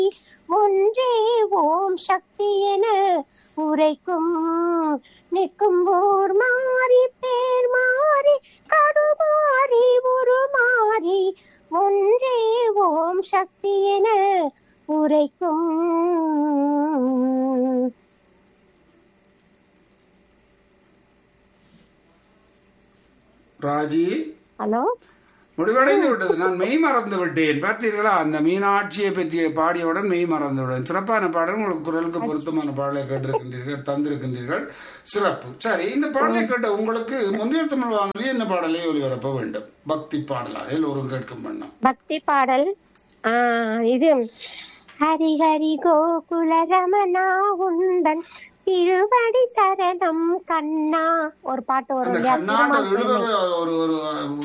ஒன்றே ஓம் சக்தி என உரைக்கும் நிற்கும் ஊர் மாறி பேர் மாறி கருமாறி உருமாறி ஒன்றே ஓம் சக்தி என உரைக்கும் ராஜி ஹலோ முடிவடைந்து விட்டது நான் மெய் மறந்து விட்டேன் பார்த்தீர்களா அந்த மீனாட்சியை பற்றிய பாடியவுடன் மெய் மறந்து விட்டேன் சிறப்பான பாடல் உங்களுக்கு குரலுக்கு பொருத்தமான பாடலை கேட்டிருக்கின்றீர்கள் தந்திருக்கின்றீர்கள் சிறப்பு சரி இந்த பாடலை கேட்ட உங்களுக்கு முன்னில் தமிழ் வானொலி என்ன பாடலை ஒளிபரப்ப வேண்டும் பக்தி பாடலாக எல்லோரும் கேட்கும் வண்ணம் பக்தி பாடல் ஆ, இது ஹரி ஹரி கோகுல ரமணா உந்தன் திருவடி சரணம் கண்ணா ஒரு பாட்டு வரும் அந்த இல்லையா கண்ணாண்ட திருமால் பெருமை. இழுவ ஒரு ஒரு